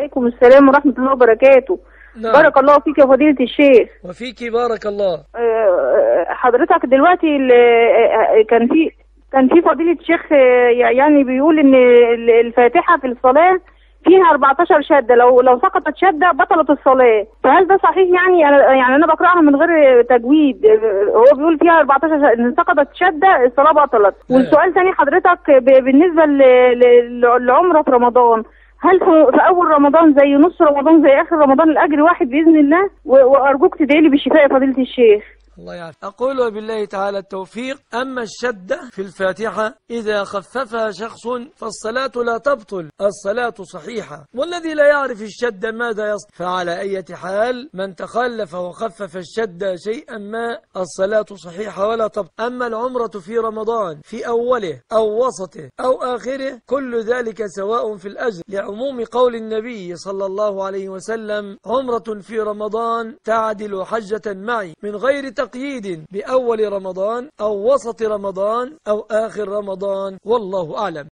وعليكم السلام ورحمة الله وبركاته نعم بارك الله فيك يا فضيلة الشيخ وفيك بارك الله آه، حضرتك دلوقتي ال- آه، كان في كان في فضيلة الشيخ آه، يعني بيقول ان ال- الفاتحة في الصلاة فيها 14 شدة لو لو سقطت شدة بطلت الصلاة فهل ده صحيح يعني أنا يعني أنا بقرأها من غير تجويد آه، هو بيقول فيها 14 شدة إن سقطت شدة الصلاة بطلت والسؤال ثاني حضرتك ب- بالنسبة ل- ل- للعمرة في رمضان هل في في اول رمضان زي نص رمضان زي اخر رمضان الاجر واحد باذن الله و- وارجوك تدعي لي بالشفاء يا فضيله الشيخ الله يعلم أقول وبالله تعالى التوفيق أما الشدة في الفاتحة إذا خففها شخص فالصلاة لا تبطل الصلاة صحيحة والذي لا يعرف الشدة ماذا يصنع فعلى أي حال من تخلف وخفف الشدة شيئا ما الصلاة صحيحة ولا تبطل أما العمرة في رمضان في أوله أو وسطه أو آخره كل ذلك سواء في الأجر لعموم قول النبي صلى الله عليه وسلم عمرة في رمضان تعدل حجة معي من غير تقييد بأول رمضان أو وسط رمضان أو آخر رمضان والله أعلم